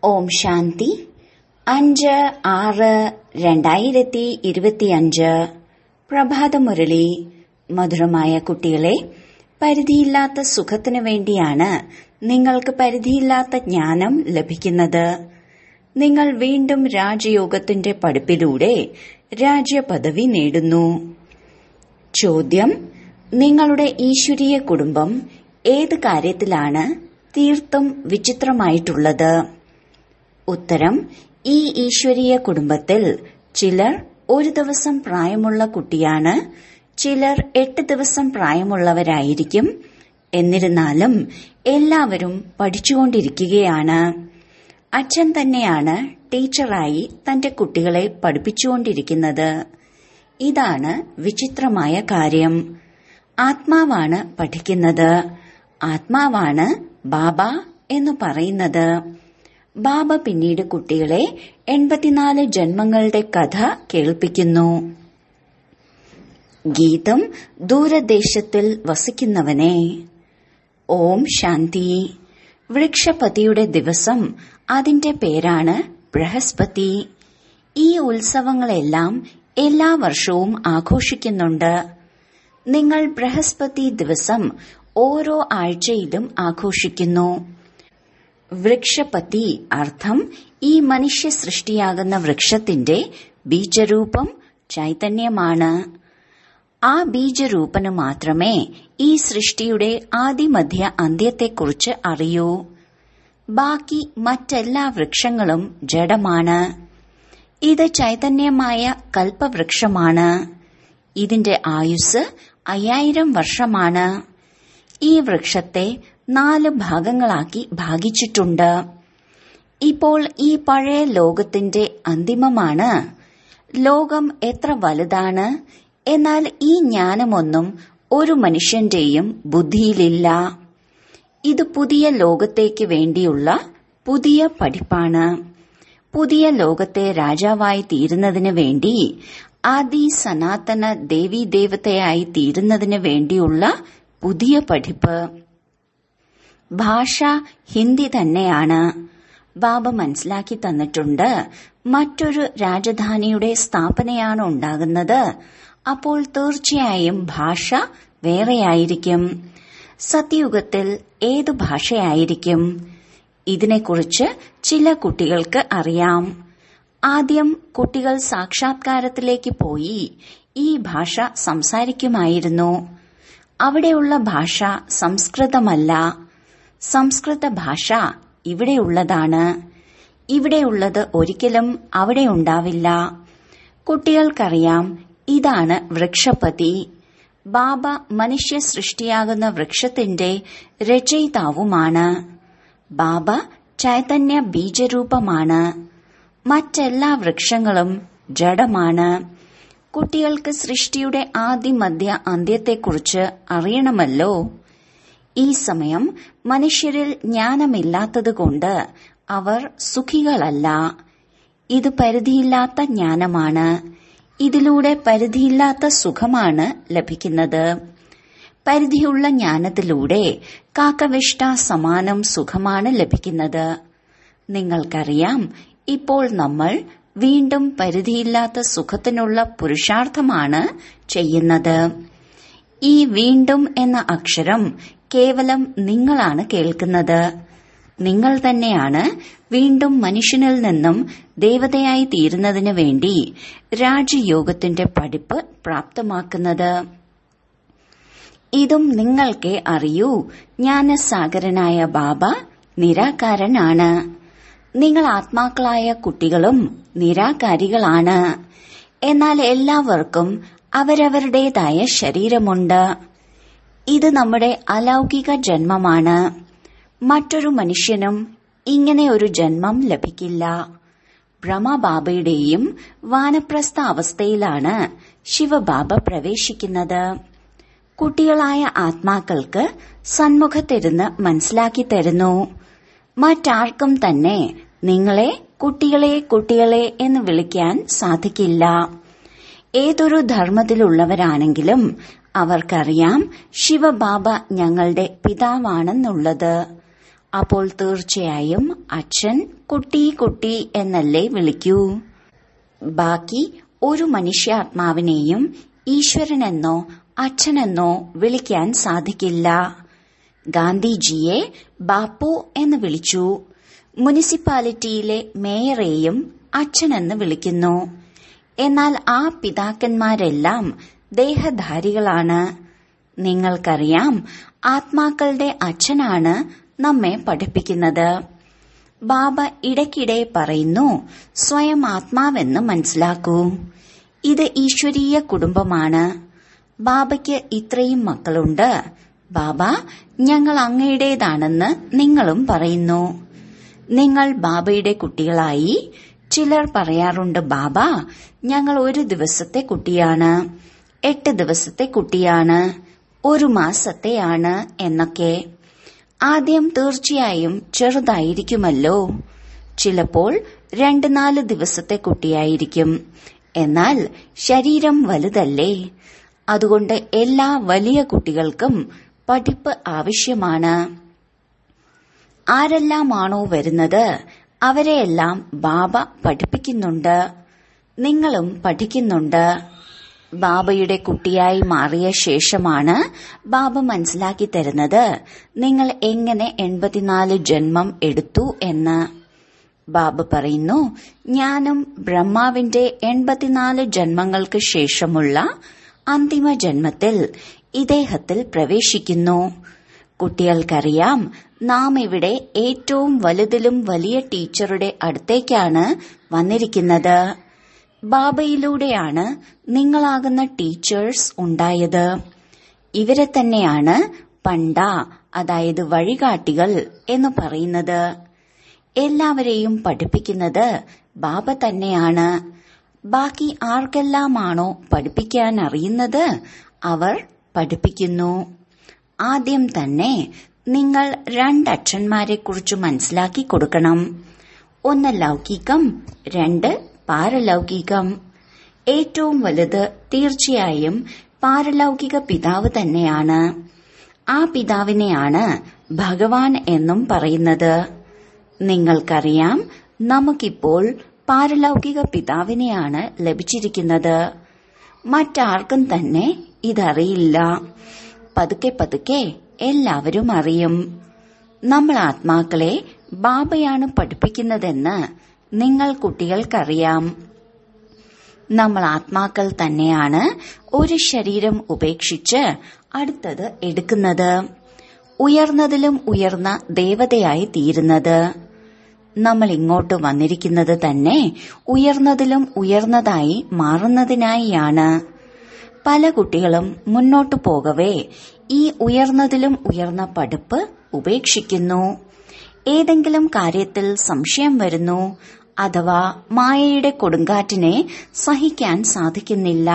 ഓം ശാന്തി അഞ്ച് ആറ് രണ്ടായിരത്തി ഇരുപത്തിയഞ്ച് പ്രഭാതമുരളി മധുരമായ കുട്ടികളെ പരിധിയില്ലാത്ത സുഖത്തിനു വേണ്ടിയാണ് നിങ്ങൾക്ക് പരിധിയില്ലാത്ത ജ്ഞാനം ലഭിക്കുന്നത് നിങ്ങൾ വീണ്ടും രാജയോഗത്തിന്റെ പഠിപ്പിലൂടെ രാജ്യപദവി നേടുന്നു ചോദ്യം നിങ്ങളുടെ ഈശ്വരീയ കുടുംബം ഏത് കാര്യത്തിലാണ് തീർത്തും വിചിത്രമായിട്ടുള്ളത് ഉത്തരം ഈ ഈശ്വരീയ കുടുംബത്തിൽ ചിലർ ഒരു ദിവസം പ്രായമുള്ള കുട്ടിയാണ് ചിലർ എട്ട് ദിവസം പ്രായമുള്ളവരായിരിക്കും എന്നിരുന്നാലും എല്ലാവരും പഠിച്ചുകൊണ്ടിരിക്കുകയാണ് അച്ഛൻ തന്നെയാണ് ടീച്ചറായി തന്റെ കുട്ടികളെ പഠിപ്പിച്ചുകൊണ്ടിരിക്കുന്നത് ഇതാണ് വിചിത്രമായ കാര്യം ആത്മാവാണ് പഠിക്കുന്നത് ആത്മാവാണ് ബാബ എന്ന് പറയുന്നത് ബാബ പിന്നീട് കുട്ടികളെ എൺപത്തിനാല് ജന്മങ്ങളുടെ കഥ കേൾപ്പിക്കുന്നു ഗീതം ദൂരദേശത്തിൽ വസിക്കുന്നവനെ ഓം ശാന്തി വൃക്ഷപതിയുടെ ദിവസം അതിന്റെ പേരാണ് ബൃഹസ്പതി ഈ ഉത്സവങ്ങളെല്ലാം എല്ലാ വർഷവും ആഘോഷിക്കുന്നുണ്ട് നിങ്ങൾ ബൃഹസ്പതി ദിവസം ഓരോ ആഴ്ചയിലും ആഘോഷിക്കുന്നു വൃക്ഷപതി അർത്ഥം ഈ മനുഷ്യ സൃഷ്ടിയാകുന്ന വൃക്ഷത്തിന്റെ ബീജരൂപം ചൈതന്യമാണ് ആ ബീജരൂപന് മാത്രമേ ഈ സൃഷ്ടിയുടെ ആദിമധ്യ അന്ത്യത്തെക്കുറിച്ച് അറിയൂ ബാക്കി മറ്റെല്ലാ വൃക്ഷങ്ങളും ജഡമാണ് ഇത് ചൈതന്യമായ കൽപ്പവൃക്ഷമാണ് ഇതിന്റെ ആയുസ് അയ്യായിരം വർഷമാണ് ഈ വൃക്ഷത്തെ നാല് ഭാഗങ്ങളാക്കി ഭാഗിച്ചിട്ടുണ്ട് ഇപ്പോൾ ഈ പഴയ ലോകത്തിന്റെ അന്തിമമാണ് ലോകം എത്ര വലുതാണ് എന്നാൽ ഈ ജ്ഞാനമൊന്നും ഒരു മനുഷ്യന്റെയും ബുദ്ധിയിലില്ല ഇത് പുതിയ ലോകത്തേക്ക് വേണ്ടിയുള്ള പുതിയ പഠിപ്പാണ് പുതിയ ലോകത്തെ രാജാവായി തീരുന്നതിന് വേണ്ടി ആദി സനാതന ദേവീദേവതയായി തീരുന്നതിന് വേണ്ടിയുള്ള പുതിയ പഠിപ്പ് ഭാഷ ഹിന്ദി തന്നെയാണ് ബാബ മനസ്സിലാക്കി തന്നിട്ടുണ്ട് മറ്റൊരു രാജധാനിയുടെ സ്ഥാപനയാണ് ഉണ്ടാകുന്നത് അപ്പോൾ തീർച്ചയായും ഭാഷ വേറെയായിരിക്കും സത്യയുഗത്തിൽ ഏതു ഭാഷയായിരിക്കും ഇതിനെക്കുറിച്ച് ചില കുട്ടികൾക്ക് അറിയാം ആദ്യം കുട്ടികൾ സാക്ഷാത്കാരത്തിലേക്ക് പോയി ഈ ഭാഷ സംസാരിക്കുമായിരുന്നു അവിടെയുള്ള ഭാഷ സംസ്കൃതമല്ല സംസ്കൃത ഭാഷ ഇവിടെയുള്ളതാണ് ഇവിടെയുള്ളത് ഒരിക്കലും അവിടെ ഉണ്ടാവില്ല കുട്ടികൾക്കറിയാം ഇതാണ് വൃക്ഷപതി ബാബ മനുഷ്യ സൃഷ്ടിയാകുന്ന വൃക്ഷത്തിന്റെ രചയിതാവുമാണ് ബാബ ചൈതന്യ ബീജരൂപമാണ് മറ്റെല്ലാ വൃക്ഷങ്ങളും ജഡമാണ് കുട്ടികൾക്ക് സൃഷ്ടിയുടെ ആദിമധ്യ അന്ത്യത്തെക്കുറിച്ച് അറിയണമല്ലോ ഈ സമയം മനുഷ്യരിൽ ജ്ഞാനമില്ലാത്തതുകൊണ്ട് അവർ സുഖികളല്ല ഇത് പരിധിയില്ലാത്ത ജ്ഞാനമാണ് ഇതിലൂടെ പരിധിയില്ലാത്ത സുഖമാണ് ലഭിക്കുന്നത് പരിധിയുള്ള ജ്ഞാനത്തിലൂടെ കാക്കവിഷ്ട സമാനം സുഖമാണ് ലഭിക്കുന്നത് നിങ്ങൾക്കറിയാം ഇപ്പോൾ നമ്മൾ വീണ്ടും പരിധിയില്ലാത്ത സുഖത്തിനുള്ള പുരുഷാർത്ഥമാണ് ചെയ്യുന്നത് ഈ വീണ്ടും എന്ന അക്ഷരം കേവലം നിങ്ങളാണ് കേൾക്കുന്നത് നിങ്ങൾ തന്നെയാണ് വീണ്ടും മനുഷ്യനിൽ നിന്നും ദേവതയായി തീരുന്നതിന് വേണ്ടി രാജയോഗത്തിന്റെ പഠിപ്പ് പ്രാപ്തമാക്കുന്നത് ഇതും നിങ്ങൾക്കേ അറിയൂ ജ്ഞാനസാഗരനായ ബാബ നിരാകാരനാണ് നിങ്ങൾ ആത്മാക്കളായ കുട്ടികളും നിരാകാരികളാണ് എന്നാൽ എല്ലാവർക്കും അവരവരുടേതായ ശരീരമുണ്ട് ഇത് നമ്മുടെ അലൗകിക ജന്മമാണ് മറ്റൊരു മനുഷ്യനും ഇങ്ങനെ ഒരു ജന്മം ലഭിക്കില്ല ബ്രഹ്മബാബയുടെയും വാനപ്രസ്ഥ അവസ്ഥയിലാണ് ശിവബാബ പ്രവേശിക്കുന്നത് കുട്ടികളായ ആത്മാക്കൾക്ക് സന്മുഖത്തിരുന്ന് മനസ്സിലാക്കി തരുന്നു മറ്റാർക്കും തന്നെ നിങ്ങളെ കുട്ടികളെ കുട്ടികളെ എന്ന് വിളിക്കാൻ സാധിക്കില്ല ഏതൊരു ധർമ്മത്തിലുള്ളവരാണെങ്കിലും അവർക്കറിയാം ശിവബാബ ഞങ്ങളുടെ പിതാവാണെന്നുള്ളത് അപ്പോൾ തീർച്ചയായും അച്ഛൻ കുട്ടി കുട്ടി എന്നല്ലേ വിളിക്കൂ ബാക്കി ഒരു മനുഷ്യാത്മാവിനെയും ഈശ്വരനെന്നോ അച്ഛനെന്നോ വിളിക്കാൻ സാധിക്കില്ല ഗാന്ധിജിയെ ബാപ്പു എന്ന് വിളിച്ചു മുനിസിപ്പാലിറ്റിയിലെ മേയറെയും അച്ഛനെന്ന് വിളിക്കുന്നു എന്നാൽ ആ പിതാക്കന്മാരെല്ലാം ദേഹധാരികളാണ് നിങ്ങൾക്കറിയാം ആത്മാക്കളുടെ അച്ഛനാണ് നമ്മെ പഠിപ്പിക്കുന്നത് ബാബ ഇടയ്ക്കിടെ പറയുന്നു സ്വയം ആത്മാവെന്ന് മനസ്സിലാക്കൂ ഇത് ഈശ്വരീയ കുടുംബമാണ് ബാബയ്ക്ക് ഇത്രയും മക്കളുണ്ട് ബാബ ഞങ്ങൾ അങ്ങയുടേതാണെന്ന് നിങ്ങളും പറയുന്നു നിങ്ങൾ ബാബയുടെ കുട്ടികളായി ചിലർ പറയാറുണ്ട് ബാബ ഞങ്ങൾ ഒരു ദിവസത്തെ കുട്ടിയാണ് എട്ട് ദിവസത്തെ കുട്ടിയാണ് ഒരു മാസത്തെയാണ് എന്നൊക്കെ ആദ്യം തീർച്ചയായും ചെറുതായിരിക്കുമല്ലോ ചിലപ്പോൾ രണ്ട് നാല് ദിവസത്തെ കുട്ടിയായിരിക്കും എന്നാൽ ശരീരം വലുതല്ലേ അതുകൊണ്ട് എല്ലാ വലിയ കുട്ടികൾക്കും പഠിപ്പ് ആവശ്യമാണ് ആരെല്ലാമാണോ വരുന്നത് അവരെയെല്ലാം ബാബ പഠിപ്പിക്കുന്നുണ്ട് നിങ്ങളും പഠിക്കുന്നുണ്ട് ബാബയുടെ കുട്ടിയായി മാറിയ ശേഷമാണ് ബാബ മനസ്സിലാക്കി തരുന്നത് നിങ്ങൾ എങ്ങനെ എൺപത്തിനാല് ജന്മം എടുത്തു എന്ന് ബാബ പറയുന്നു ഞാനും ബ്രഹ്മാവിന്റെ എൺപത്തിനാല് ജന്മങ്ങൾക്ക് ശേഷമുള്ള അന്തിമ ജന്മത്തിൽ ഇദ്ദേഹത്തിൽ പ്രവേശിക്കുന്നു കുട്ടികൾക്കറിയാം നാം ഇവിടെ ഏറ്റവും വലുതിലും വലിയ ടീച്ചറുടെ അടുത്തേക്കാണ് വന്നിരിക്കുന്നത് ബാബയിലൂടെയാണ് നിങ്ങളാകുന്ന ടീച്ചേഴ്സ് ഉണ്ടായത് ഇവരെ തന്നെയാണ് പണ്ട അതായത് വഴികാട്ടികൾ എന്ന് പറയുന്നത് എല്ലാവരെയും പഠിപ്പിക്കുന്നത് ബാബ തന്നെയാണ് ബാക്കി ആർക്കെല്ലാമാണോ പഠിപ്പിക്കാൻ അറിയുന്നത് അവർ പഠിപ്പിക്കുന്നു ആദ്യം തന്നെ നിങ്ങൾ രണ്ടക്ഷന്മാരെ കുറിച്ച് മനസ്സിലാക്കി കൊടുക്കണം ഒന്ന് ലൗകികം രണ്ട് പാരലൗകികം ഏറ്റവും വലുത് തീർച്ചയായും പാരലൗകിക പിതാവ് തന്നെയാണ് ആ പിതാവിനെയാണ് ഭഗവാൻ എന്നും പറയുന്നത് നിങ്ങൾക്കറിയാം നമുക്കിപ്പോൾ പാരലൗകിക പിതാവിനെയാണ് ലഭിച്ചിരിക്കുന്നത് മറ്റാർക്കും തന്നെ ഇതറിയില്ല പതുക്കെ പതുക്കെ എല്ലാവരും അറിയും നമ്മൾ ആത്മാക്കളെ ബാബയാണ് പഠിപ്പിക്കുന്നതെന്ന് നിങ്ങൾ കുട്ടികൾക്കറിയാം നമ്മൾ ആത്മാക്കൾ തന്നെയാണ് ഒരു ശരീരം ഉപേക്ഷിച്ച് അടുത്തത് എടുക്കുന്നത് ഉയർന്നതിലും ഉയർന്ന ദേവതയായി തീരുന്നത് നമ്മൾ ഇങ്ങോട്ട് വന്നിരിക്കുന്നത് തന്നെ ഉയർന്നതിലും ഉയർന്നതായി മാറുന്നതിനായിയാണ് പല കുട്ടികളും മുന്നോട്ടു പോകവേ ഈ ഉയർന്നതിലും ഉയർന്ന പഠിപ്പ് ഉപേക്ഷിക്കുന്നു ഏതെങ്കിലും കാര്യത്തിൽ സംശയം വരുന്നു അഥവാ മായയുടെ കൊടുങ്കാറ്റിനെ സഹിക്കാൻ സാധിക്കുന്നില്ല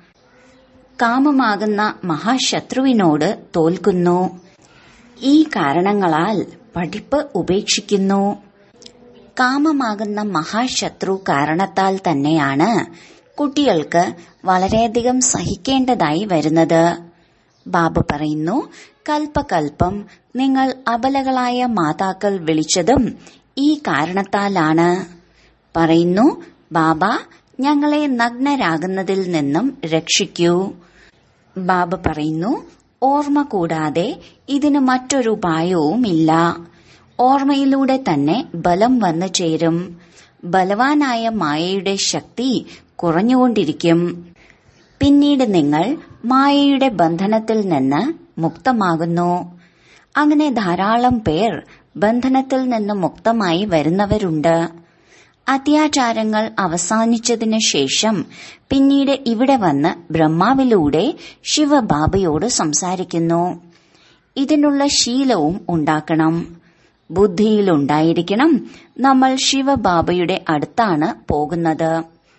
കാമമാകുന്ന മഹാശത്രുവിനോട് തോൽക്കുന്നു ഈ കാരണങ്ങളാൽ പഠിപ്പ് ഉപേക്ഷിക്കുന്നു കാമമാകുന്ന മഹാശത്രു കാരണത്താൽ തന്നെയാണ് കുട്ടികൾക്ക് വളരെയധികം സഹിക്കേണ്ടതായി വരുന്നത് ബാബു പറയുന്നു കൽപ്പകൽപ്പം നിങ്ങൾ അബലകളായ മാതാക്കൾ വിളിച്ചതും ഈ കാരണത്താലാണ് പറയുന്നു ബാബ ഞങ്ങളെ നഗ്നരാകുന്നതിൽ നിന്നും രക്ഷിക്കൂ ബാബ പറയുന്നു ഓർമ്മ കൂടാതെ ഇതിന് മറ്റൊരു ഉപായവുമില്ല ഓർമ്മയിലൂടെ തന്നെ ബലം വന്നു ചേരും ബലവാനായ മായയുടെ ശക്തി കുറഞ്ഞുകൊണ്ടിരിക്കും പിന്നീട് നിങ്ങൾ മായയുടെ ബന്ധനത്തിൽ നിന്ന് മുക്തമാകുന്നു അങ്ങനെ ധാരാളം പേർ ബന്ധനത്തിൽ നിന്ന് മുക്തമായി വരുന്നവരുണ്ട് അത്യാചാരങ്ങൾ അവസാനിച്ചതിനു ശേഷം പിന്നീട് ഇവിടെ വന്ന് ബ്രഹ്മാവിലൂടെ ശിവബാബയോട് സംസാരിക്കുന്നു ഇതിനുള്ള ശീലവും ഉണ്ടാക്കണം ബുദ്ധിയിലുണ്ടായിരിക്കണം നമ്മൾ ശിവബാബയുടെ അടുത്താണ് പോകുന്നത്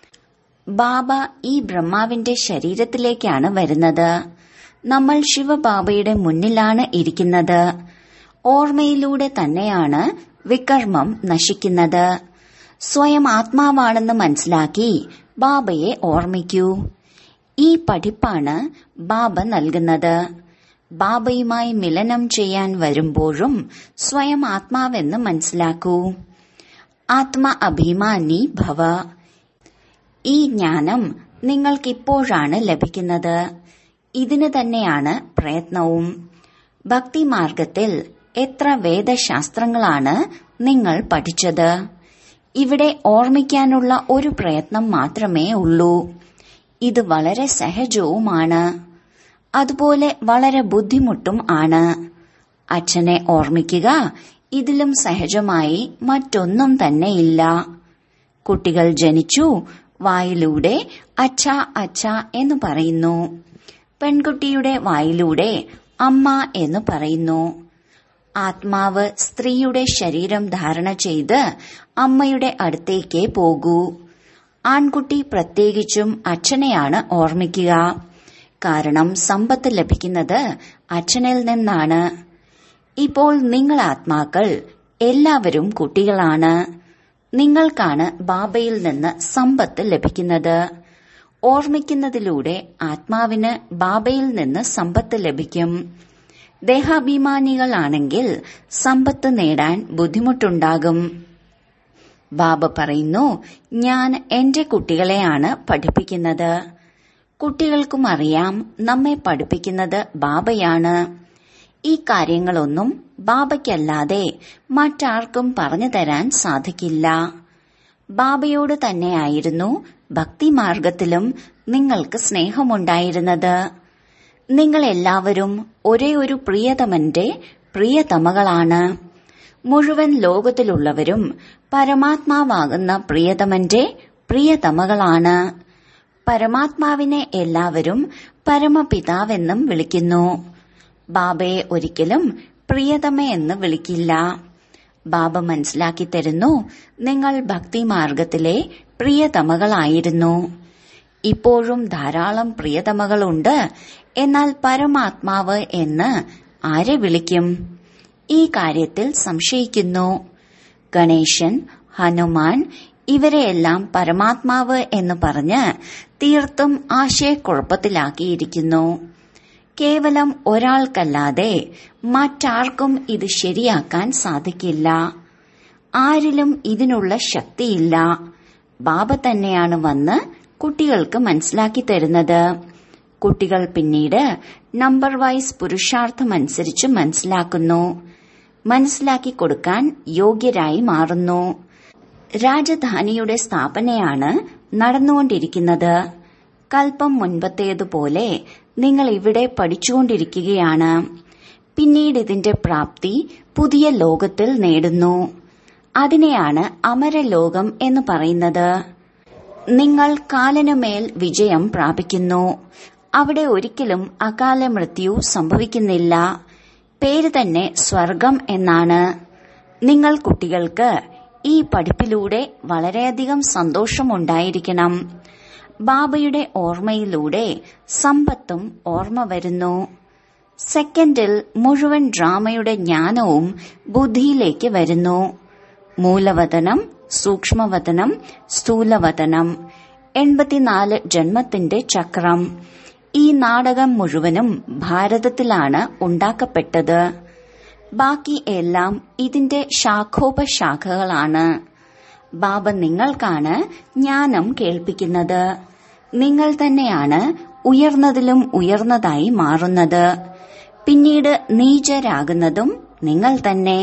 ബാബ ഈ ബ്രഹ്മാവിന്റെ ശരീരത്തിലേക്കാണ് വരുന്നത് നമ്മൾ ശിവബാബയുടെ മുന്നിലാണ് ഇരിക്കുന്നത് ഓർമ്മയിലൂടെ തന്നെയാണ് വികർമ്മം നശിക്കുന്നത് സ്വയം ആത്മാവാണെന്ന് മനസ്സിലാക്കി ബാബയെ ഓർമ്മിക്കൂ ഈ പഠിപ്പാണ് ബാബ നൽകുന്നത് ബാബയുമായി മിലനം ചെയ്യാൻ വരുമ്പോഴും സ്വയം ആത്മാവെന്ന് മനസ്സിലാക്കൂ ആത്മ അഭിമാനി ഭവ ഈ ജ്ഞാനം നിങ്ങൾക്കിപ്പോഴാണ് ലഭിക്കുന്നത് ഇതിന് തന്നെയാണ് പ്രയത്നവും ഭക്തിമാർഗത്തിൽ എത്ര വേദശാസ്ത്രങ്ങളാണ് നിങ്ങൾ പഠിച്ചത് ഇവിടെ ഓർമ്മിക്കാനുള്ള ഒരു പ്രയത്നം മാത്രമേ ഉള്ളൂ ഇത് വളരെ സഹജവുമാണ് അതുപോലെ വളരെ ബുദ്ധിമുട്ടും ആണ് അച്ഛനെ ഓർമ്മിക്കുക ഇതിലും സഹജമായി മറ്റൊന്നും തന്നെയില്ല കുട്ടികൾ ജനിച്ചു വായിലൂടെ അച്ഛ അച്ഛ എന്ന് പറയുന്നു പെൺകുട്ടിയുടെ വായിലൂടെ അമ്മ എന്ന് പറയുന്നു ആത്മാവ് സ്ത്രീയുടെ ശരീരം ധാരണ ചെയ്ത് അമ്മയുടെ അടുത്തേക്ക് പോകൂ ആൺകുട്ടി പ്രത്യേകിച്ചും അച്ഛനെയാണ് ഓർമ്മിക്കുക കാരണം സമ്പത്ത് ലഭിക്കുന്നത് അച്ഛനിൽ നിന്നാണ് ഇപ്പോൾ നിങ്ങൾ ആത്മാക്കൾ എല്ലാവരും കുട്ടികളാണ് നിങ്ങൾക്കാണ് ബാബയിൽ നിന്ന് സമ്പത്ത് ലഭിക്കുന്നത് ഓർമ്മിക്കുന്നതിലൂടെ ആത്മാവിന് ബാബയിൽ നിന്ന് സമ്പത്ത് ലഭിക്കും ദേഹാഭിമാനികളാണെങ്കിൽ സമ്പത്ത് നേടാൻ ബുദ്ധിമുട്ടുണ്ടാകും ബാബ പറയുന്നു ഞാൻ എന്റെ കുട്ടികളെയാണ് പഠിപ്പിക്കുന്നത് കുട്ടികൾക്കും അറിയാം നമ്മെ പഠിപ്പിക്കുന്നത് ബാബയാണ് ഈ കാര്യങ്ങളൊന്നും ബാബയ്ക്കല്ലാതെ മറ്റാർക്കും പറഞ്ഞു തരാൻ സാധിക്കില്ല ബാബയോട് തന്നെയായിരുന്നു ഭക്തിമാർഗത്തിലും നിങ്ങൾക്ക് സ്നേഹമുണ്ടായിരുന്നത് നിങ്ങൾ എല്ലാവരും ഒരേ ഒരു പ്രിയതമന്റെ പ്രിയതമകളാണ് മുഴുവൻ ലോകത്തിലുള്ളവരും പരമാത്മാവാകുന്ന പ്രിയതമന്റെ പ്രിയതമകളാണ് പരമാത്മാവിനെ എല്ലാവരും പരമപിതാവെന്നും വിളിക്കുന്നു ബാബയെ ഒരിക്കലും പ്രിയതമയെന്ന് വിളിക്കില്ല ബാബ മനസ്സിലാക്കി തരുന്നു നിങ്ങൾ ഭക്തിമാർഗത്തിലെ പ്രിയതമകളായിരുന്നു ഇപ്പോഴും ധാരാളം പ്രിയതമകളുണ്ട് എന്നാൽ പരമാത്മാവ് എന്ന് ആരെ വിളിക്കും ഈ കാര്യത്തിൽ സംശയിക്കുന്നു ഗണേശൻ ഹനുമാൻ ഇവരെയെല്ലാം പരമാത്മാവ് എന്ന് പറഞ്ഞ് തീർത്തും ആശയക്കുഴപ്പത്തിലാക്കിയിരിക്കുന്നു കേവലം ഒരാൾക്കല്ലാതെ മറ്റാർക്കും ഇത് ശരിയാക്കാൻ സാധിക്കില്ല ആരിലും ഇതിനുള്ള ശക്തിയില്ല ബാബ തന്നെയാണ് വന്ന് കുട്ടികൾക്ക് മനസ്സിലാക്കി തരുന്നത് കുട്ടികൾ പിന്നീട് നമ്പർ വൈസ് പുരുഷാർത്ഥമനുസരിച്ച് മനസ്സിലാക്കുന്നു മനസ്സിലാക്കി കൊടുക്കാൻ യോഗ്യരായി മാറുന്നു രാജധാനിയുടെ സ്ഥാപനയാണ് നടന്നുകൊണ്ടിരിക്കുന്നത് കൽപ്പം മുൻപത്തേതുപോലെ നിങ്ങൾ ഇവിടെ പഠിച്ചുകൊണ്ടിരിക്കുകയാണ് പിന്നീട് ഇതിന്റെ പ്രാപ്തി പുതിയ ലോകത്തിൽ നേടുന്നു അതിനെയാണ് അമരലോകം എന്ന് പറയുന്നത് നിങ്ങൾ കാലനുമേൽ വിജയം പ്രാപിക്കുന്നു അവിടെ ഒരിക്കലും അകാല മൃത്യു സംഭവിക്കുന്നില്ല പേര് തന്നെ സ്വർഗം എന്നാണ് നിങ്ങൾ കുട്ടികൾക്ക് ഈ പഠിപ്പിലൂടെ വളരെയധികം സന്തോഷമുണ്ടായിരിക്കണം ബാബയുടെ ഓർമ്മയിലൂടെ സമ്പത്തും ഓർമ്മ വരുന്നു സെക്കൻഡിൽ മുഴുവൻ ഡ്രാമയുടെ ജ്ഞാനവും ബുദ്ധിയിലേക്ക് വരുന്നു മൂലവതനം സൂക്ഷ്മവതനം സ്ഥൂലവതനം എൺപത്തിനാല് ജന്മത്തിന്റെ ചക്രം ഈ നാടകം മുഴുവനും ഭാരതത്തിലാണ് ഉണ്ടാക്കപ്പെട്ടത് ബാക്കി എല്ലാം ഇതിന്റെ ശാഖോപശാഖകളാണ് ബാബ നിങ്ങൾക്കാണ് ജ്ഞാനം കേൾപ്പിക്കുന്നത് നിങ്ങൾ തന്നെയാണ് ഉയർന്നതിലും ഉയർന്നതായി മാറുന്നത് പിന്നീട് നീചരാകുന്നതും നിങ്ങൾ തന്നെ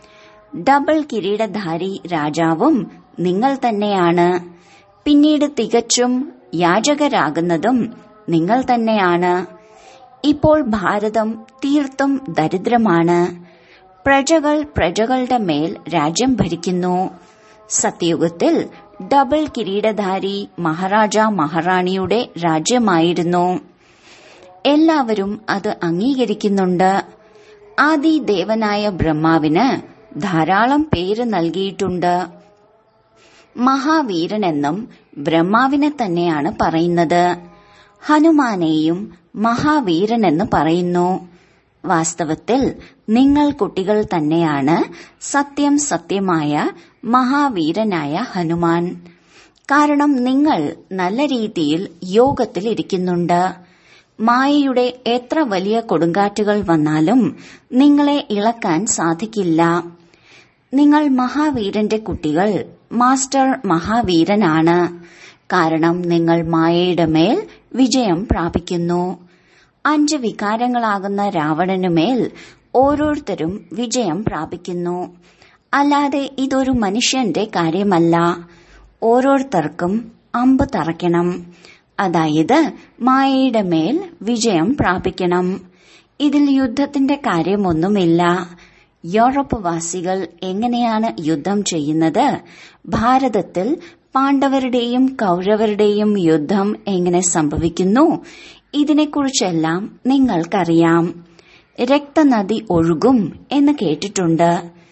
ഡബിൾ കിരീടധാരി രാജാവും നിങ്ങൾ തന്നെയാണ് പിന്നീട് തികച്ചും യാചകരാകുന്നതും നിങ്ങൾ തന്നെയാണ് ഇപ്പോൾ ഭാരതം തീർത്തും ദരിദ്രമാണ് പ്രജകൾ പ്രജകളുടെ മേൽ രാജ്യം ഭരിക്കുന്നു സത്യയുഗത്തിൽ ഡബിൾ കിരീടധാരി മഹാരാജ മഹാറാണിയുടെ രാജ്യമായിരുന്നു എല്ലാവരും അത് അംഗീകരിക്കുന്നുണ്ട് ആദി ദേവനായ ബ്രഹ്മാവിന് ധാരാളം പേര് നൽകിയിട്ടുണ്ട് മഹാവീരനെന്നും ബ്രഹ്മാവിനെ തന്നെയാണ് പറയുന്നത് ഹനുമാനെയും മഹാവീരനെന്ന് പറയുന്നു വാസ്തവത്തിൽ നിങ്ങൾ കുട്ടികൾ തന്നെയാണ് സത്യം സത്യമായ മഹാവീരനായ ഹനുമാൻ കാരണം നിങ്ങൾ നല്ല രീതിയിൽ യോഗത്തിൽ ഇരിക്കുന്നുണ്ട് മായയുടെ എത്ര വലിയ കൊടുങ്കാറ്റുകൾ വന്നാലും നിങ്ങളെ ഇളക്കാൻ സാധിക്കില്ല നിങ്ങൾ മഹാവീരന്റെ കുട്ടികൾ മാസ്റ്റർ മഹാവീരനാണ് കാരണം നിങ്ങൾ മായയുടെ മേൽ വിജയം പ്രാപിക്കുന്നു അഞ്ച് വികാരങ്ങളാകുന്ന രാവണനുമേൽ ഓരോരുത്തരും വിജയം പ്രാപിക്കുന്നു അല്ലാതെ ഇതൊരു മനുഷ്യന്റെ കാര്യമല്ല ഓരോരുത്തർക്കും അമ്പ് തറയ്ക്കണം അതായത് മായയുടെ മേൽ വിജയം പ്രാപിക്കണം ഇതിൽ യുദ്ധത്തിന്റെ കാര്യമൊന്നുമില്ല യൂറോപ്പ് വാസികൾ എങ്ങനെയാണ് യുദ്ധം ചെയ്യുന്നത് ഭാരതത്തിൽ പാണ്ഡവരുടെയും കൗരവരുടെയും യുദ്ധം എങ്ങനെ സംഭവിക്കുന്നു ഇതിനെക്കുറിച്ചെല്ലാം നിങ്ങൾക്കറിയാം രക്തനദി ഒഴുകും എന്ന് കേട്ടിട്ടുണ്ട്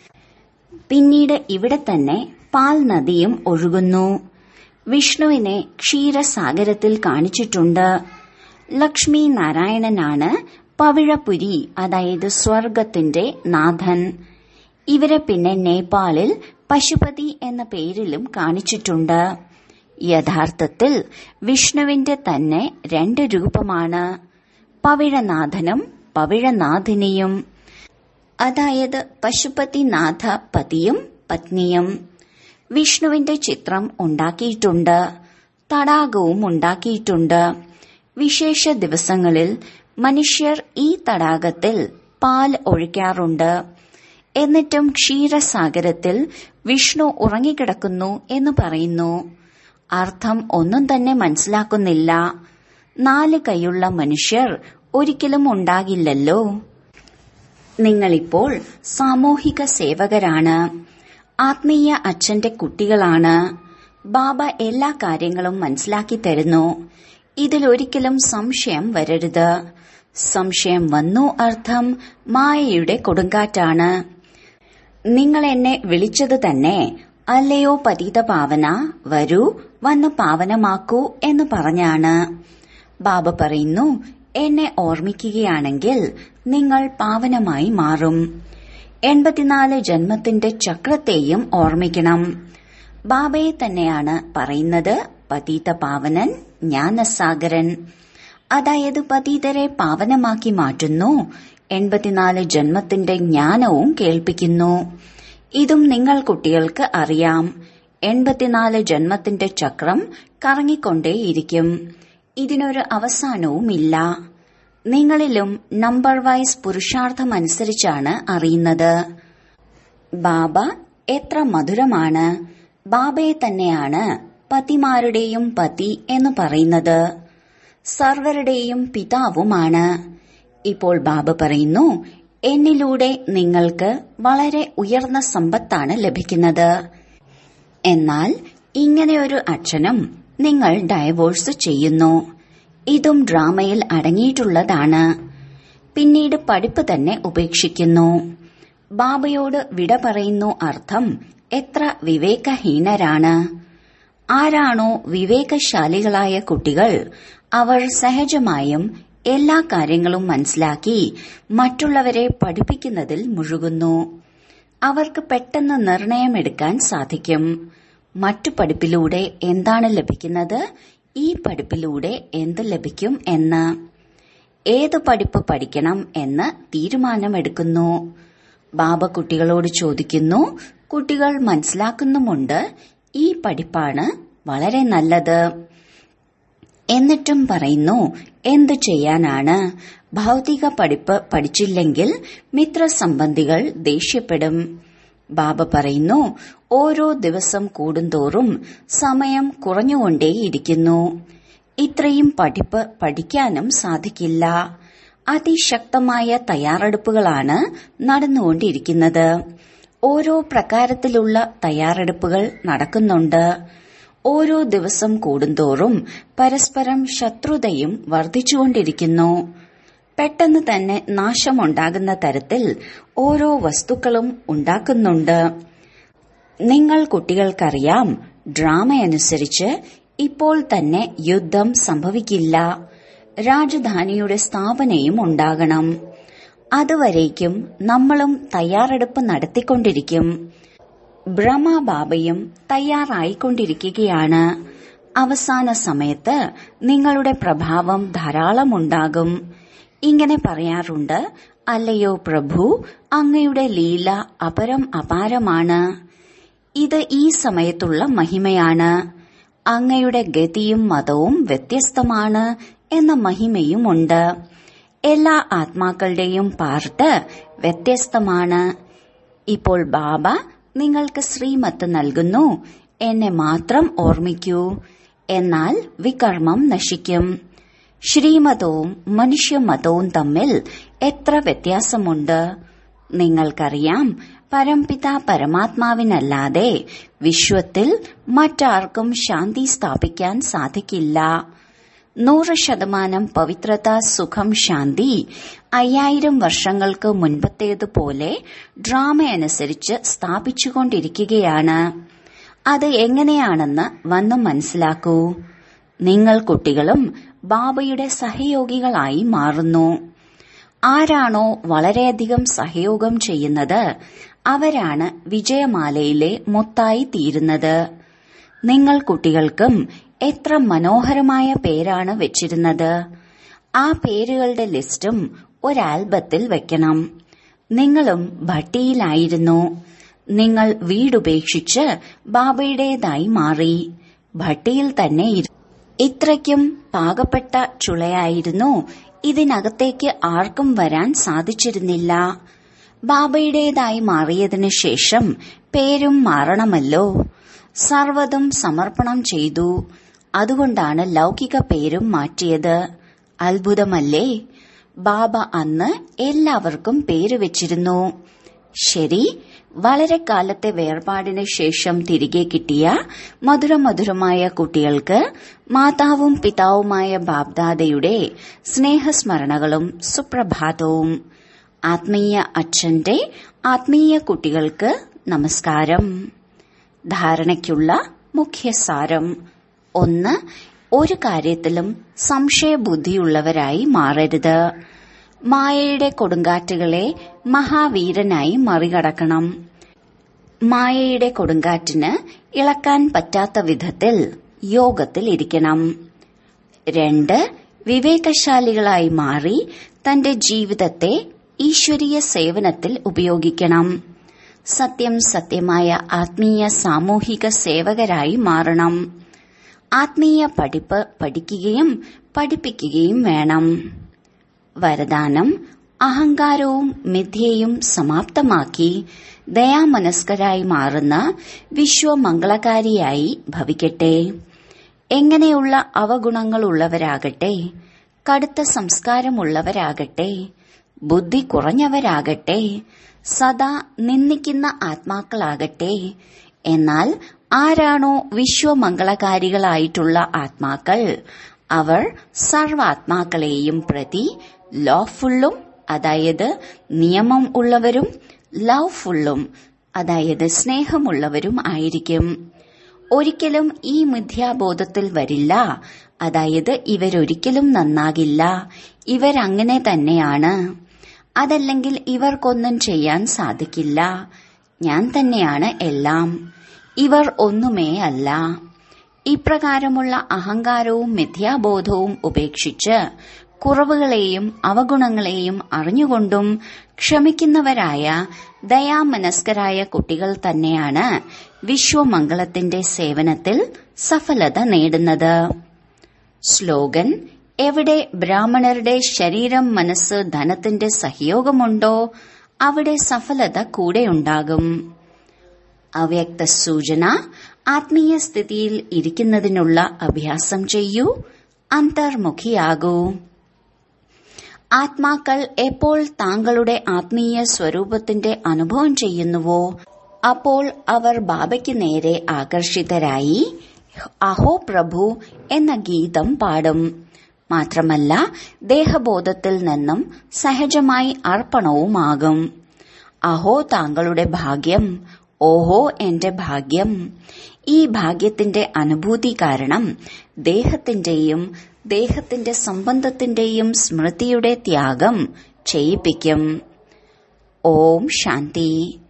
പിന്നീട് ഇവിടെ തന്നെ പാൽ നദിയും ഒഴുകുന്നു വിഷ്ണുവിനെ ക്ഷീരസാഗരത്തിൽ കാണിച്ചിട്ടുണ്ട് ലക്ഷ്മി നാരായണനാണ് പവിഴപുരി അതായത് സ്വർഗത്തിന്റെ നാഥൻ ഇവരെ പിന്നെ നേപ്പാളിൽ പശുപതി എന്ന പേരിലും കാണിച്ചിട്ടുണ്ട് യഥാർത്ഥത്തിൽ വിഷ്ണുവിന്റെ തന്നെ രണ്ട് രൂപമാണ് പവിഴനാഥനും പവിഴനാഥിനിയും അതായത് പശുപതിനാഥ പതിയും പത്നിയും വിഷ്ണുവിന്റെ ചിത്രം ഉണ്ടാക്കിയിട്ടുണ്ട് തടാകവും ഉണ്ടാക്കിയിട്ടുണ്ട് വിശേഷ ദിവസങ്ങളിൽ മനുഷ്യർ ഈ തടാകത്തിൽ പാൽ ഒഴിക്കാറുണ്ട് എന്നിട്ടും ക്ഷീരസാഗരത്തിൽ വിഷ്ണു ഉറങ്ങിക്കിടക്കുന്നു എന്ന് പറയുന്നു അർത്ഥം ഒന്നും തന്നെ മനസ്സിലാക്കുന്നില്ല നാല് കൈയുള്ള മനുഷ്യർ ഒരിക്കലും ഉണ്ടാകില്ലല്ലോ നിങ്ങളിപ്പോൾ സാമൂഹിക സേവകരാണ് ആത്മീയ അച്ഛന്റെ കുട്ടികളാണ് ബാബ എല്ലാ കാര്യങ്ങളും മനസ്സിലാക്കി തരുന്നു ഇതിലൊരിക്കലും സംശയം വരരുത് സംശയം വന്നു അർത്ഥം മായയുടെ കൊടുങ്കാറ്റാണ് നിങ്ങൾ എന്നെ വിളിച്ചത് തന്നെ അല്ലയോ പതിത പാവന വരൂ വന്ന് പാവനമാക്കൂ എന്ന് പറഞ്ഞാണ് ബാബ പറയുന്നു എന്നെ ഓർമ്മിക്കുകയാണെങ്കിൽ നിങ്ങൾ പാവനമായി മാറും എൺപത്തിനാല് ജന്മത്തിന്റെ ചക്രത്തെയും ഓർമ്മിക്കണം ബാബയെ തന്നെയാണ് പറയുന്നത് പതീത പാവനൻ ജ്ഞാനസാഗരൻ അതായത് പതീതരെ പാവനമാക്കി മാറ്റുന്നു എൺപത്തിനാല് ജന്മത്തിന്റെ ജ്ഞാനവും കേൾപ്പിക്കുന്നു ഇതും നിങ്ങൾ കുട്ടികൾക്ക് അറിയാം എൺപത്തിനാല് ജന്മത്തിന്റെ ചക്രം കറങ്ങിക്കൊണ്ടേയിരിക്കും ഇതിനൊരു അവസാനവുമില്ല നിങ്ങളിലും നമ്പർ വൈസ് പുരുഷാർത്ഥമനുസരിച്ചാണ് അറിയുന്നത് ബാബ എത്ര മധുരമാണ് ബാബയെ തന്നെയാണ് പതിമാരുടെയും പതി എന്ന് പറയുന്നത് സർവരുടെയും പിതാവുമാണ് ഇപ്പോൾ ബാബ പറയുന്നു എന്നിലൂടെ നിങ്ങൾക്ക് വളരെ ഉയർന്ന സമ്പത്താണ് ലഭിക്കുന്നത് എന്നാൽ ഇങ്ങനെയൊരു അച്ഛനും നിങ്ങൾ ഡൈവോഴ്സ് ചെയ്യുന്നു ഇതും ഡ്രാമയിൽ അടങ്ങിയിട്ടുള്ളതാണ് പിന്നീട് പഠിപ്പ് തന്നെ ഉപേക്ഷിക്കുന്നു ബാബയോട് വിട പറയുന്നു അർത്ഥം എത്ര വിവേകഹീനരാണ് ആരാണോ വിവേകശാലികളായ കുട്ടികൾ അവർ സഹജമായും എല്ലാ കാര്യങ്ങളും മനസ്സിലാക്കി മറ്റുള്ളവരെ പഠിപ്പിക്കുന്നതിൽ മുഴുകുന്നു അവർക്ക് പെട്ടെന്ന് നിർണയമെടുക്കാൻ സാധിക്കും മറ്റു പഠിപ്പിലൂടെ എന്താണ് ലഭിക്കുന്നത് ഈ പഠിപ്പിലൂടെ എന്ത് ലഭിക്കും എന്ന് ഏത് പഠിപ്പ് പഠിക്കണം എന്ന് തീരുമാനമെടുക്കുന്നു ബാബ കുട്ടികളോട് ചോദിക്കുന്നു കുട്ടികൾ മനസ്സിലാക്കുന്നുമുണ്ട് ഈ പഠിപ്പാണ് വളരെ നല്ലത് എന്നിട്ടും പറയുന്നു എന്തു ചെയ്യാനാണ് ഭൗതിക പഠിപ്പ് പഠിച്ചില്ലെങ്കിൽ മിത്രസംബന്ധികൾ ദേഷ്യപ്പെടും ബാബ പറയുന്നു ഓരോ ദിവസം കൂടുന്തോറും സമയം കുറഞ്ഞുകൊണ്ടേയിരിക്കുന്നു ഇത്രയും പഠിപ്പ് പഠിക്കാനും സാധിക്കില്ല അതിശക്തമായ തയ്യാറെടുപ്പുകളാണ് നടന്നുകൊണ്ടിരിക്കുന്നത് ഓരോ പ്രകാരത്തിലുള്ള തയ്യാറെടുപ്പുകൾ നടക്കുന്നുണ്ട് ഓരോ ദിവസം കൂടുന്തോറും പരസ്പരം ശത്രുതയും വർദ്ധിച്ചുകൊണ്ടിരിക്കുന്നു പെട്ടെന്ന് തന്നെ നാശമുണ്ടാകുന്ന തരത്തിൽ ഓരോ വസ്തുക്കളും ഉണ്ടാക്കുന്നുണ്ട് നിങ്ങൾ കുട്ടികൾക്കറിയാം ഡ്രാമയനുസരിച്ച് ഇപ്പോൾ തന്നെ യുദ്ധം സംഭവിക്കില്ല രാജധാനിയുടെ സ്ഥാപനയും ഉണ്ടാകണം അതുവരേക്കും നമ്മളും തയ്യാറെടുപ്പ് നടത്തിക്കൊണ്ടിരിക്കും ബ്രഹ്മബാബയും തയ്യാറായിക്കൊണ്ടിരിക്കുകയാണ് അവസാന സമയത്ത് നിങ്ങളുടെ പ്രഭാവം ധാരാളമുണ്ടാകും ഇങ്ങനെ പറയാറുണ്ട് അല്ലയോ പ്രഭു അങ്ങയുടെ ലീല അപരം അപാരമാണ് ഇത് ഈ സമയത്തുള്ള മഹിമയാണ് അങ്ങയുടെ ഗതിയും മതവും വ്യത്യസ്തമാണ് എന്ന മഹിമയുമുണ്ട് എല്ലാ ആത്മാക്കളുടെയും പാർട്ട് വ്യത്യസ്തമാണ് ഇപ്പോൾ ബാബ നിങ്ങൾക്ക് ശ്രീമത്ത് നൽകുന്നു എന്നെ മാത്രം ഓർമ്മിക്കൂ എന്നാൽ വികർമ്മം നശിക്കും ശ്രീമതവും മനുഷ്യമതവും തമ്മിൽ എത്ര വ്യത്യാസമുണ്ട് നിങ്ങൾക്കറിയാം പരംപിത പരമാത്മാവിനല്ലാതെ വിശ്വത്തിൽ മറ്റാർക്കും ശാന്തി സ്ഥാപിക്കാൻ സാധിക്കില്ല നൂറ് ശതമാനം പവിത്രത സുഖം ശാന്തി അയ്യായിരം വർഷങ്ങൾക്ക് മുൻപത്തേതുപോലെ ഡ്രാമയനുസരിച്ച് സ്ഥാപിച്ചുകൊണ്ടിരിക്കുകയാണ് അത് എങ്ങനെയാണെന്ന് വന്നു മനസ്സിലാക്കൂ നിങ്ങൾ കുട്ടികളും ബാബയുടെ സഹയോഗികളായി മാറുന്നു ആരാണോ വളരെയധികം സഹയോഗം ചെയ്യുന്നത് അവരാണ് വിജയമാലയിലെ മുത്തായി തീരുന്നത് നിങ്ങൾ കുട്ടികൾക്കും എത്ര മനോഹരമായ പേരാണ് വെച്ചിരുന്നത് ആ പേരുകളുടെ ലിസ്റ്റും ഒരാൽബത്തിൽ വെക്കണം നിങ്ങളും ഭട്ടിയിലായിരുന്നു നിങ്ങൾ വീടുപേക്ഷിച്ച് ബാബയുടേതായി മാറി ഭട്ടിയിൽ തന്നെ ഇത്രയ്ക്കും പാകപ്പെട്ട ചുളയായിരുന്നു ഇതിനകത്തേക്ക് ആർക്കും വരാൻ സാധിച്ചിരുന്നില്ല ബാബയുടേതായി മാറിയതിനു ശേഷം പേരും മാറണമല്ലോ സർവതും സമർപ്പണം ചെയ്തു അതുകൊണ്ടാണ് ലൗകിക പേരും മാറ്റിയത് അത്ഭുതമല്ലേ ബാബ അന്ന് എല്ലാവർക്കും പേര് വെച്ചിരുന്നു ശരി വളരെ കാലത്തെ വേർപാടിന് ശേഷം തിരികെ കിട്ടിയ മധുരമധുരമായ കുട്ടികൾക്ക് മാതാവും പിതാവുമായ ബാബ്ദാദയുടെ സ്നേഹസ്മരണകളും സുപ്രഭാതവും ആത്മീയ അച്ഛന്റെ ആത്മീയ കുട്ടികൾക്ക് നമസ്കാരം ധാരണയ്ക്കുള്ള മുഖ്യസാരം ഒന്ന് ഒരു കാര്യത്തിലും സംശയബുദ്ധിയുള്ളവരായി മാറരുത് മായയുടെ കൊടുങ്കാറ്റുകളെ മഹാവീരനായി മറികടക്കണം മായയുടെ കൊടുങ്കാറ്റിന് ഇളക്കാൻ പറ്റാത്ത വിധത്തിൽ യോഗത്തിൽ ഇരിക്കണം രണ്ട് വിവേകശാലികളായി മാറി തന്റെ ജീവിതത്തെ ഈശ്വരീയ സേവനത്തിൽ ഉപയോഗിക്കണം സത്യം സത്യമായ ആത്മീയ സാമൂഹിക സേവകരായി മാറണം ആത്മീയ പഠിപ്പ് പഠിക്കുകയും പഠിപ്പിക്കുകയും വേണം വരദാനം അഹങ്കാരവും മിഥ്യയും സമാപ്തമാക്കി ദയാമനസ്കരായി മാറുന്ന വിശ്വമംഗളകാരിയായി ഭവിക്കട്ടെ എങ്ങനെയുള്ള അവഗുണങ്ങളുള്ളവരാകട്ടെ കടുത്ത സംസ്കാരമുള്ളവരാകട്ടെ ബുദ്ധി കുറഞ്ഞവരാകട്ടെ സദാ നിന്ദിക്കുന്ന ആത്മാക്കളാകട്ടെ എന്നാൽ ആരാണോ വിശ്വമംഗളകാരികളായിട്ടുള്ള ആത്മാക്കൾ അവർ സർവാത്മാക്കളെയും പ്രതി ലോഫുള്ളും അതായത് നിയമം ഉള്ളവരും ലവ്ഫുള്ളും അതായത് സ്നേഹമുള്ളവരും ആയിരിക്കും ഒരിക്കലും ഈ മിഥ്യാബോധത്തിൽ വരില്ല അതായത് ഇവരൊരിക്കലും നന്നാകില്ല ഇവരങ്ങനെ തന്നെയാണ് അതല്ലെങ്കിൽ ഇവർക്കൊന്നും ചെയ്യാൻ സാധിക്കില്ല ഞാൻ തന്നെയാണ് എല്ലാം ഇവർ ഒന്നുമേ അല്ല ഇപ്രകാരമുള്ള അഹങ്കാരവും മിഥ്യാബോധവും ഉപേക്ഷിച്ച് കുറവുകളെയും അവഗുണങ്ങളെയും അറിഞ്ഞുകൊണ്ടും ക്ഷമിക്കുന്നവരായ ദയാമനസ്കരായ കുട്ടികൾ തന്നെയാണ് വിശ്വമംഗളത്തിന്റെ സേവനത്തിൽ സഫലത നേടുന്നത് സ്ലോഗൻ എവിടെ ബ്രാഹ്മണരുടെ ശരീരം മനസ്സ് ധനത്തിന്റെ സഹയോഗമുണ്ടോ അവിടെ സഫലത കൂടെയുണ്ടാകും അവ്യക്ത സൂചന ആത്മീയ സ്ഥിതിയിൽ ഇരിക്കുന്നതിനുള്ള അഭ്യാസം ചെയ്യൂ അന്തർമുഖിയാകൂ ആത്മാക്കൾ എപ്പോൾ താങ്കളുടെ ആത്മീയ സ്വരൂപത്തിന്റെ അനുഭവം ചെയ്യുന്നുവോ അപ്പോൾ അവർ ബാബയ്ക്ക് നേരെ ആകർഷിതരായി അഹോ പ്രഭു എന്ന ഗീതം പാടും മാത്രമല്ല ദേഹബോധത്തിൽ നിന്നും സഹജമായി അർപ്പണവുമാകും അഹോ താങ്കളുടെ ഭാഗ്യം ഓഹോ എന്റെ ഭാഗ്യം ഈ ഭാഗ്യത്തിന്റെ അനുഭൂതി കാരണം ദേഹത്തിന്റെയും ദേഹത്തിന്റെ സംബന്ധത്തിന്റെയും സ്മൃതിയുടെ ത്യാഗം ചെയ്യിപ്പിക്കും ഓം ശാന്തി